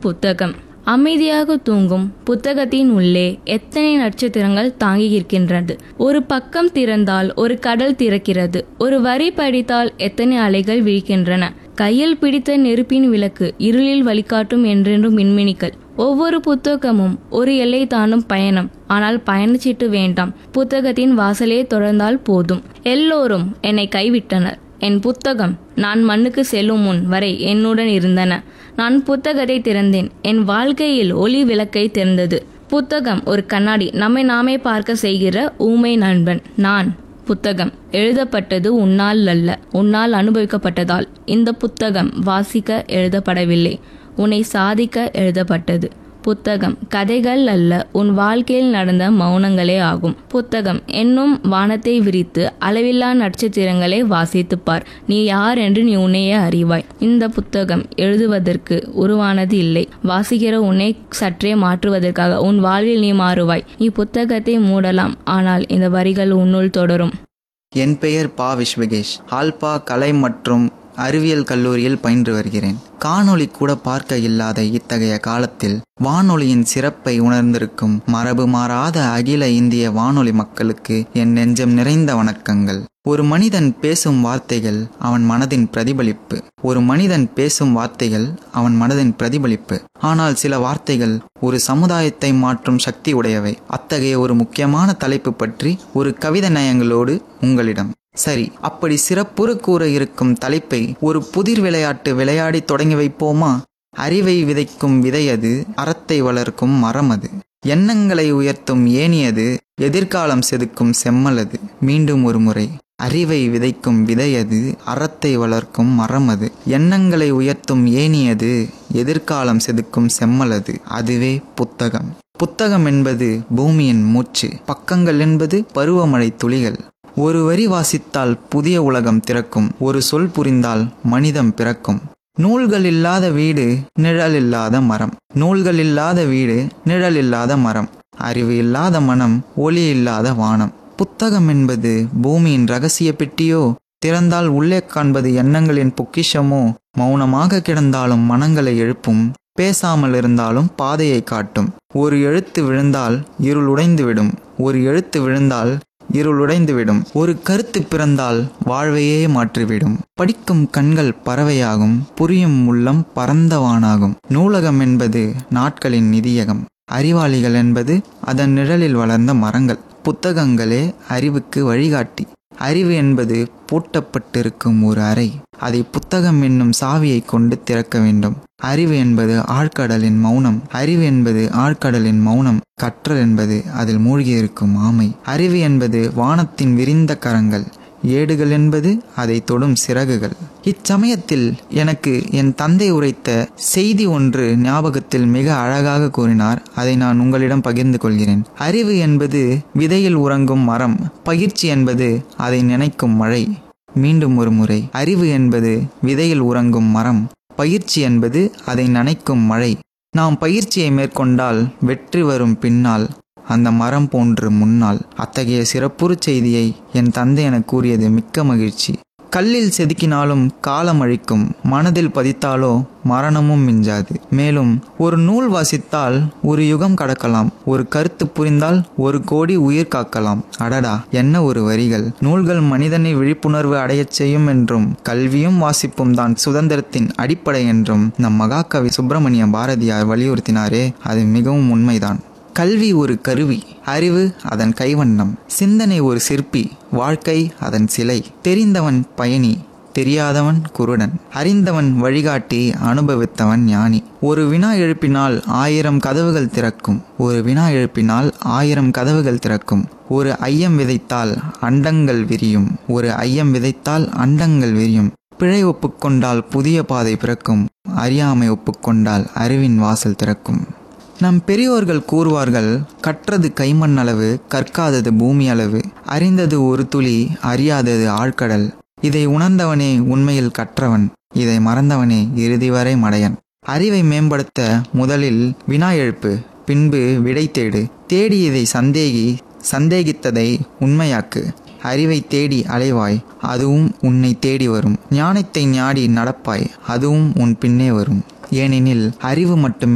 புத்தகம் அமைதியாக தூங்கும் புத்தகத்தின் உள்ளே எத்தனை நட்சத்திரங்கள் தாங்கி இருக்கின்றது ஒரு பக்கம் திறந்தால் ஒரு கடல் திறக்கிறது ஒரு வரி படித்தால் எத்தனை அலைகள் விழிக்கின்றன கையில் பிடித்த நெருப்பின் விளக்கு இருளில் வழிகாட்டும் என்றென்றும் மின்மினிகள் ஒவ்வொரு புத்தகமும் ஒரு எல்லை தாண்டும் பயணம் ஆனால் பயணச்சீட்டு வேண்டாம் புத்தகத்தின் வாசலே தொடர்ந்தால் போதும் எல்லோரும் என்னை கைவிட்டனர் என் புத்தகம் நான் மண்ணுக்கு செல்லும் முன் வரை என்னுடன் இருந்தன நான் புத்தகத்தை திறந்தேன் என் வாழ்க்கையில் ஒளி விளக்கை திறந்தது புத்தகம் ஒரு கண்ணாடி நம்மை நாமே பார்க்க செய்கிற ஊமை நண்பன் நான் புத்தகம் எழுதப்பட்டது உன்னால் அல்ல உன்னால் அனுபவிக்கப்பட்டதால் இந்த புத்தகம் வாசிக்க எழுதப்படவில்லை உன்னை சாதிக்க எழுதப்பட்டது புத்தகம் கதைகள் அல்ல உன் வாழ்க்கையில் நடந்த மௌனங்களே ஆகும் புத்தகம் என்னும் வானத்தை விரித்து அளவில்லா நட்சத்திரங்களை வாசித்துப் பார் நீ யார் என்று நீ உன்னையே அறிவாய் இந்த புத்தகம் எழுதுவதற்கு உருவானது இல்லை வாசிக்கிற உன்னை சற்றே மாற்றுவதற்காக உன் வாழ்வில் நீ மாறுவாய் நீ புத்தகத்தை மூடலாம் ஆனால் இந்த வரிகள் உன்னுள் தொடரும் என் பெயர் பா விஸ்வகேஷ் ஆல்பா கலை மற்றும் அறிவியல் கல்லூரியில் பயின்று வருகிறேன் காணொளி கூட பார்க்க இல்லாத இத்தகைய காலத்தில் வானொலியின் சிறப்பை உணர்ந்திருக்கும் மரபு மாறாத அகில இந்திய வானொலி மக்களுக்கு என் நெஞ்சம் நிறைந்த வணக்கங்கள் ஒரு மனிதன் பேசும் வார்த்தைகள் அவன் மனதின் பிரதிபலிப்பு ஒரு மனிதன் பேசும் வார்த்தைகள் அவன் மனதின் பிரதிபலிப்பு ஆனால் சில வார்த்தைகள் ஒரு சமுதாயத்தை மாற்றும் சக்தி உடையவை அத்தகைய ஒரு முக்கியமான தலைப்பு பற்றி ஒரு கவிதை நயங்களோடு உங்களிடம் சரி அப்படி சிறப்புற கூற இருக்கும் தலைப்பை ஒரு புதிர் விளையாட்டு விளையாடி தொடங்கி வைப்போமா அறிவை விதைக்கும் விதை அது அறத்தை வளர்க்கும் மரம் அது எண்ணங்களை உயர்த்தும் ஏனியது எதிர்காலம் செதுக்கும் செம்மல் அது மீண்டும் ஒரு முறை அறிவை விதைக்கும் விதை அது அறத்தை வளர்க்கும் மரம் அது எண்ணங்களை உயர்த்தும் ஏனியது எதிர்காலம் செதுக்கும் செம்மல் அது அதுவே புத்தகம் புத்தகம் என்பது பூமியின் மூச்சு பக்கங்கள் என்பது பருவமழை துளிகள் ஒரு வரி வாசித்தால் புதிய உலகம் திறக்கும் ஒரு சொல் புரிந்தால் மனிதம் பிறக்கும் நூல்கள் இல்லாத வீடு நிழல் இல்லாத மரம் நூல்கள் இல்லாத வீடு நிழல் இல்லாத மரம் அறிவு இல்லாத மனம் ஒளி இல்லாத வானம் புத்தகம் என்பது பூமியின் ரகசிய பெட்டியோ திறந்தால் உள்ளே காண்பது எண்ணங்களின் பொக்கிஷமோ மௌனமாக கிடந்தாலும் மனங்களை எழுப்பும் பேசாமல் இருந்தாலும் பாதையை காட்டும் ஒரு எழுத்து விழுந்தால் இருள் உடைந்துவிடும் ஒரு எழுத்து விழுந்தால் இருளுடைந்துவிடும் ஒரு கருத்து பிறந்தால் வாழ்வையே மாற்றிவிடும் படிக்கும் கண்கள் பறவையாகும் புரியும் உள்ளம் பரந்தவானாகும் நூலகம் என்பது நாட்களின் நிதியகம் அறிவாளிகள் என்பது அதன் நிழலில் வளர்ந்த மரங்கள் புத்தகங்களே அறிவுக்கு வழிகாட்டி அறிவு என்பது பூட்டப்பட்டிருக்கும் ஒரு அறை அதை புத்தகம் என்னும் சாவியை கொண்டு திறக்க வேண்டும் அறிவு என்பது ஆழ்கடலின் மௌனம் அறிவு என்பது ஆழ்கடலின் மௌனம் கற்றல் என்பது அதில் மூழ்கியிருக்கும் ஆமை அறிவு என்பது வானத்தின் விரிந்த கரங்கள் ஏடுகள் என்பது அதை தொடும் சிறகுகள் இச்சமயத்தில் எனக்கு என் தந்தை உரைத்த செய்தி ஒன்று ஞாபகத்தில் மிக அழகாக கூறினார் அதை நான் உங்களிடம் பகிர்ந்து கொள்கிறேன் அறிவு என்பது விதையில் உறங்கும் மரம் பயிற்சி என்பது அதை நினைக்கும் மழை மீண்டும் ஒரு முறை அறிவு என்பது விதையில் உறங்கும் மரம் பயிற்சி என்பது அதை நனைக்கும் மழை நாம் பயிற்சியை மேற்கொண்டால் வெற்றி வரும் பின்னால் அந்த மரம் போன்று முன்னால் அத்தகைய சிறப்புறு செய்தியை என் தந்தை என கூறியது மிக்க மகிழ்ச்சி கல்லில் செதுக்கினாலும் காலம் அழிக்கும் மனதில் பதித்தாலோ மரணமும் மிஞ்சாது மேலும் ஒரு நூல் வாசித்தால் ஒரு யுகம் கடக்கலாம் ஒரு கருத்து புரிந்தால் ஒரு கோடி உயிர் காக்கலாம் அடடா என்ன ஒரு வரிகள் நூல்கள் மனிதனை விழிப்புணர்வு அடையச் செய்யும் என்றும் கல்வியும் வாசிப்பும் தான் சுதந்திரத்தின் அடிப்படை என்றும் நம் மகாகவி சுப்பிரமணிய பாரதியார் வலியுறுத்தினாரே அது மிகவும் உண்மைதான் கல்வி ஒரு கருவி அறிவு அதன் கைவண்ணம் சிந்தனை ஒரு சிற்பி வாழ்க்கை அதன் சிலை தெரிந்தவன் பயணி தெரியாதவன் குருடன் அறிந்தவன் வழிகாட்டி அனுபவித்தவன் ஞானி ஒரு வினா எழுப்பினால் ஆயிரம் கதவுகள் திறக்கும் ஒரு வினா எழுப்பினால் ஆயிரம் கதவுகள் திறக்கும் ஒரு ஐயம் விதைத்தால் அண்டங்கள் விரியும் ஒரு ஐயம் விதைத்தால் அண்டங்கள் விரியும் பிழை ஒப்புக்கொண்டால் புதிய பாதை பிறக்கும் அறியாமை ஒப்புக்கொண்டால் அறிவின் வாசல் திறக்கும் நம் பெரியோர்கள் கூறுவார்கள் கற்றது கைமண் அளவு கற்காதது பூமி அளவு அறிந்தது ஒரு துளி அறியாதது ஆழ்கடல் இதை உணர்ந்தவனே உண்மையில் கற்றவன் இதை மறந்தவனே இறுதி வரை மடையன் அறிவை மேம்படுத்த முதலில் வினா எழுப்பு பின்பு விடை தேடு தேடியதை சந்தேகி சந்தேகித்ததை உண்மையாக்கு அறிவை தேடி அலைவாய் அதுவும் உன்னை தேடி வரும் ஞானத்தை ஞாடி நடப்பாய் அதுவும் உன் பின்னே வரும் ஏனெனில் அறிவு மட்டுமே